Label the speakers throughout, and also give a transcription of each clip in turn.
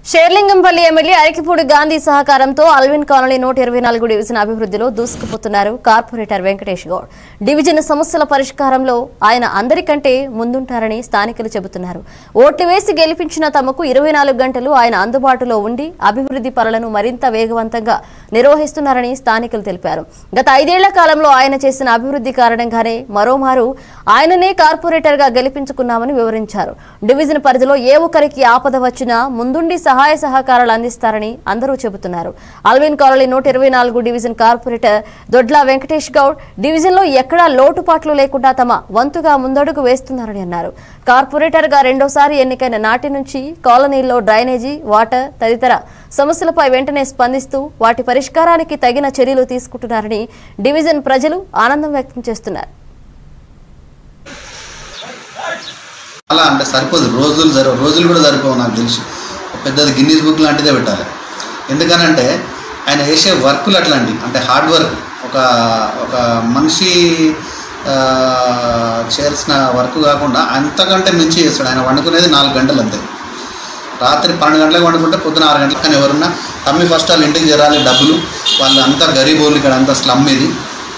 Speaker 1: Serilingampally MLA Arikepudi Gandhi సహకారంతో Alvin colony నూట ఇరవై నాలుగు డివిజన్ అభివృద్ధిలో దూసుకుపోతున్నారు కార్పొరేటర్ వెంకటేష్ గౌడ్ డివిజన్ సమస్యల పరిష్కారంలో ఆయన అందరికంటే ముందుంటారని స్థానికులు చెబుతున్నారు ఓట్లు వేసి గెలిపించిన తమకు ఇరవై నాలుగు గంటలు ఆయన అందుబాటులో ఉండి అభివృద్ధి పనులను మరింత వేగవంతంగా నిర్వహిస్తున్నారని స్థానికులు తెలిపారు గత ఐదేళ్ల కాలంలో ఆయన చేసిన అభివృద్ధి కారణంగానే మరోమారు ఆయననే కార్పొరేటర్ గా గెలిపించుకున్నామని వివరించారు డివిజన్ పరిధిలో ఏ ఒక్కరికి ఆపద వచ్చినా ముందుండి సహాయ సహకారాలు అందిస్తారని అందరూ చెబుతున్నారు అల్విన్ కాలనీ నూట ఇరవై నాలుగు డివిజన్ కార్పొరేటర్ దొడ్ల వెంకటేష్ గౌడ్ డివిజన్లో ఎక్కడా లోటుపాట్లు లేకుండా తమ వంతుగా ముందడుగు వేస్తున్నారని అన్నారు కార్పొరేటర్ గా రెండోసారి ఎన్నికైన నాటి నుంచి కాలనీల్లో డ్రైనేజీ వాటర్ తదితర సమస్యలపై వెంటనే స్పందిస్తూ వాటి పరిష్కారానికి తగిన చర్యలు తీసుకుంటున్నారని డివిజన్ ప్రజలు ఆనందం వ్యక్తం చేస్తున్నారు
Speaker 2: అలా అంటే సరిపోదు రోజులు సరి రోజులు కూడా సరిపోవు నాకు తెలిసి ఒక పెద్దది గిన్నీస్ బుక్ లాంటిదే పెట్టాలి ఎందుకనంటే ఆయన చేసే వర్కులు అట్లాంటివి అంటే హార్డ్ వర్క్ ఒక ఒక మనిషి ఆ, చేయాల్సిన వర్క్ కాకుండా అంతకంటే మించి చేస్తాడు ఆయన వండుకునేది నాలుగు గంటలు అంతే రాత్రి పన్నెండు గంటలకు వండుకుంటే పొద్దున ఆరు గంటలకు కానీ ఎవరున్నా తమ్మి ఫస్ట్ వాళ్ళ ఇంటికి చేరాలి డబ్బులు వాళ్ళు అంతా గరీబోళ్ళు ఇక్కడ అంతా స్లమ్ ఇది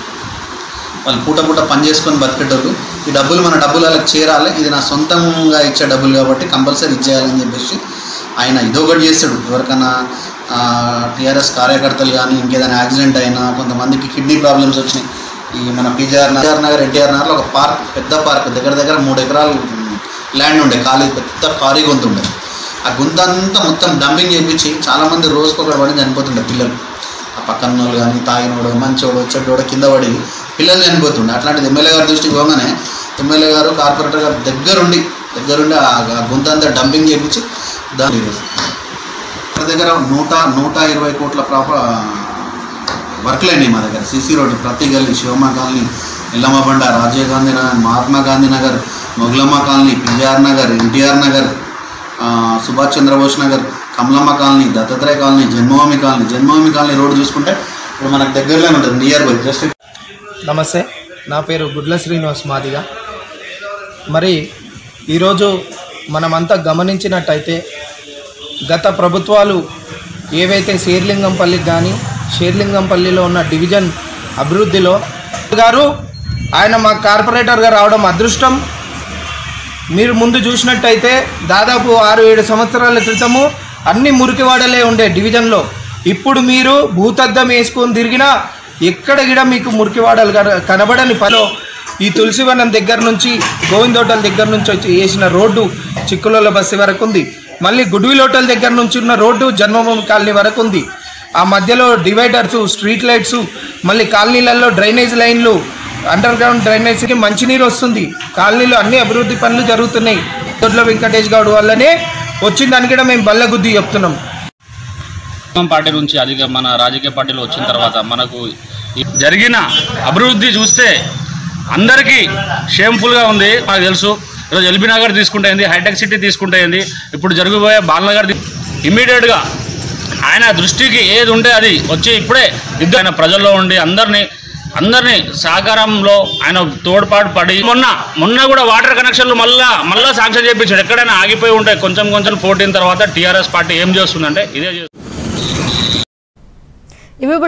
Speaker 2: వాళ్ళు పూట పూట పని చేసుకొని బతికేటోళ్ళు ఈ డబ్బులు మన డబ్బులు వాళ్ళకి చేరాలి ఇది నా సొంతంగా ఇచ్చే డబ్బులు కాబట్టి కంపల్సరీ ఇచ్చేయాలని చెప్పేసి ఆయన ఇదొకటి చేస్తాడు ఎవరికైనా టీఆర్ఎస్ కార్యకర్తలు కానీ ఇంకేదైనా యాక్సిడెంట్ అయినా కొంతమందికి కిడ్నీ ప్రాబ్లమ్స్ వచ్చినాయి ఈ మన పీజీఆర్ నగర్ నగర్ ఎన్టీఆర్ నగర్లో ఒక పార్క్ పెద్ద పార్క్ దగ్గర దగ్గర మూడు ఎకరాలు ల్యాండ్ ఉండే ఖాళీ పెద్ద ఖాళీ గొంతు ఉండే ఆ గుంత అంతా మొత్తం డంపింగ్ చేయించి చాలామంది రోజుకొకటి పడి చనిపోతుండే పిల్లలు ఆ పక్కన వాళ్ళు కానీ తాగినోడు మంచోడు చెడ్డోడు కింద పడి పిల్లలు చనిపోతుండే అట్లాంటిది ఎమ్మెల్యే గారి దృష్టికి పోగానే ఎమ్మెల్యే గారు కార్పొరేటర్ గారు దగ్గరుండి దగ్గరుండి ఆ ఆ గుంత అంతా డంపింగ్ చేయించి దాని మన దగ్గర నూట నూట ఇరవై కోట్ల ప్రాప వర్క్లు అయినాయి మా దగ్గర సిసి రోడ్డు ప్రతి గల్లీ Shivamma colony Yellamma Banda Rajiv Gandhi Nagar Mahatma Gandhi Nagar Mogalamma colony PR Nagar NTR Nagar ఆ, Subhash Chandrabose Nagar Kamalamma colony Dattatreya colony Janmabhoomi colony Janmabhoomi colony road చూసుకుంటే ఇప్పుడు మనకు దగ్గరలోనే ఉంటుంది నియర్ బై జస్ట్
Speaker 3: నమస్తే నా పేరు గుడ్ల శ్రీనివాస్ మాదిగా మరి ఈరోజు మనమంతా గమనించినట్టయితే గత ప్రభుత్వాలు ఏవైతే శేర్లింగంపల్లికి కానీ శేర్లింగంపల్లిలో ఉన్న డివిజన్ అభివృద్ధిలో గారు ఆయన మా కార్పొరేటర్గా రావడం అదృష్టం మీరు ముందు చూసినట్టయితే దాదాపు ఆరు ఏడు సంవత్సరాల క్రితము అన్ని మురికివాడలే ఉండే డివిజన్లో ఇప్పుడు మీరు భూతద్దం వేసుకొని తిరిగినా ఎక్కడ గిడ మీకు మురికివాడలు కన- కనబడని పనిలో ఈ తులసివనం దగ్గర నుంచి గోవింద్ హోటల్ దగ్గర నుంచి వచ్చి వేసిన రోడ్డు చిక్కులలో బస్సు వరకు ఉంది మళ్ళీ గుడ్విల్ హోటల్ దగ్గర నుంచి ఉన్న రోడ్డు జన్మభూమి కాలనీ వరకు ఉంది ఆ మధ్యలో డివైడర్స్ స్ట్రీట్ లైట్స్ మళ్ళీ కాలనీలలో డ్రైనేజ్ లైన్లు అండర్ గ్రౌండ్ డ్రైనేజ్కి మంచినీరు వస్తుంది కాలనీలో అన్ని అభివృద్ధి పనులు జరుగుతున్నాయి దొడ్ల వెంకటేష్ గౌడ్ వల్లనే వచ్చిందని కూడా మేము బల్లగుద్ది చెప్తున్నాం
Speaker 4: కాంగ్రెస్ పార్టీ నుంచి అధిక మన రాజకీయ పార్టీలో వచ్చిన తర్వాత మనకు ఈ జరిగిన అభివృద్ధి చూస్తే అందరికీ షేమ్ఫుల్గా ఉంది మనకు తెలుసు ఈరోజు ఎల్బీ నగర్ తీసుకుంటే ఏంది హైటెక్ సిటీ తీసుకుంటే ఏంది ఇప్పుడు జరగబోయే బాలనగర్ ఇమ్మీడియట్గా ఆయన దృష్టికి ఏది ఉంటే అది వచ్చి ఇప్పుడే ఇద్దరు ఆయన ప్రజల్లో ఉండి అందరినీ అందరినీ సహకారంలో ఆయన తోడ్పాటు పడి మొన్న మొన్న కూడా వాటర్ కనెక్షన్లు మళ్ళా మళ్ళా శాంక్షన్ చేయించాడు ఎక్కడైనా ఆగిపోయి ఉంటాయి కొంచెం కొంచెం ఫోర్టీన్ తర్వాత టీఆర్ఎస్ పార్టీ ఏం చేస్తుందంటే ఇదే చేస్తుంది
Speaker 1: ఇవి ఇప్పుడు